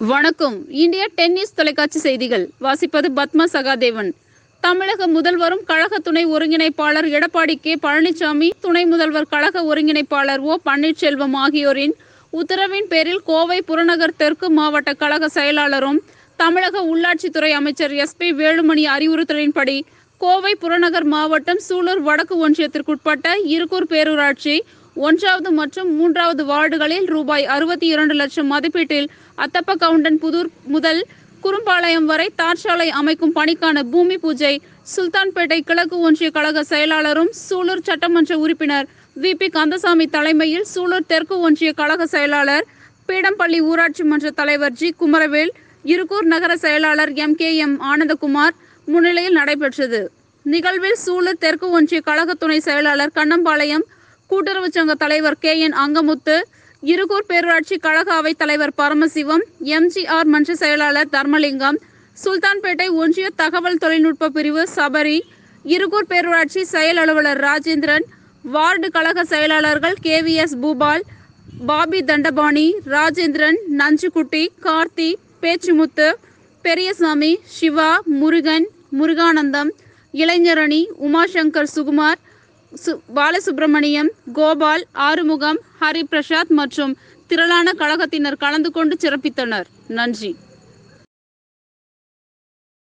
வணக்கம் இந்திய டென்னிஸ் தொலைக்காட்சி செய்திகள் வாசிப்பது பத்மா சகாதேவன் தமிழக முதல்வரும் கழக துணை ஒருங்கிணைப்பாளர் எடப்பாடி கே பழனிசாமி துணை முதல்வர் கழக ஒருங்கிணைப்பாளர் ஓ பன்னீர்செல்வம் ஆகியோரின் உத்தரவின் பேரில் கோவை புறநகர் தெற்கு மாவட்ட கழக செயலாளரும் தமிழக உள்ளாட்சித்துறை அமைச்சர் எஸ் பி வேலுமணி அறிவுறுத்தலின்படி கோவை புறநகர் மாவட்டம் சூலூர் வடக்கு ஒன்றியத்திற்குட்பட்ட இருக்கூர் பேரூராட்சி ஒன்றாவது மற்றும் மூன்றாவது வார்டுகளில் ரூபாய் அறுபத்தி இரண்டு லட்சம் மதிப்பீட்டில் அத்தப்ப கவுண்டன் புதூர் முதல் குறும்பாளையம் வரை தார்சாலை அமைக்கும் பணிக்கான பூமி பூஜை சுல்தான்பேட்டை கிழக்கு ஒன்றிய கழக செயலாளரும் சூலூர் சட்டமன்ற உறுப்பினர் வி பி கந்தசாமி தலைமையில் சூலூர் தெற்கு ஒன்றிய கழக செயலாளர் பீடம்பள்ளி ஊராட்சி மன்ற தலைவர் ஜி குமரவேல் இருக்கூர் நகர செயலாளர் எம் கே எம் ஆனந்தகுமார் முன்னிலையில் நடைபெற்றது நிகழ்வில் சூலூர் தெற்கு ஒன்றிய கழக துணை செயலாளர் கண்ணம்பாளையம் கூட்டுறவு சங்க தலைவர் கே என் அங்கமுத்து இருகூர் பேரூராட்சி கழக அவைத் தலைவர் பரமசிவம் எம்ஜிஆர் மன்ற செயலாளர் தர்மலிங்கம் சுல்தான்பேட்டை ஒன்றிய தகவல் தொழில்நுட்ப பிரிவு சபரி இருகூர் பேரூராட்சி செயல் அலுவலர் ராஜேந்திரன் வார்டு கழக செயலாளர்கள் கேவிஎஸ் பூபால் பாபி தண்டபாணி ராஜேந்திரன் நஞ்சுக்குட்டி கார்த்தி பேச்சுமுத்து பெரியசாமி சிவா முருகன் முருகானந்தம் இளைஞரணி உமாசங்கர் சுகுமார் சு பாலசுப்ரமணியம் கோபால் ஆறுமுகம் ஹரிபிரசாத் மற்றும் திரளான கழகத்தினர் கலந்து கொண்டு சிறப்பித்தனர் நன்றி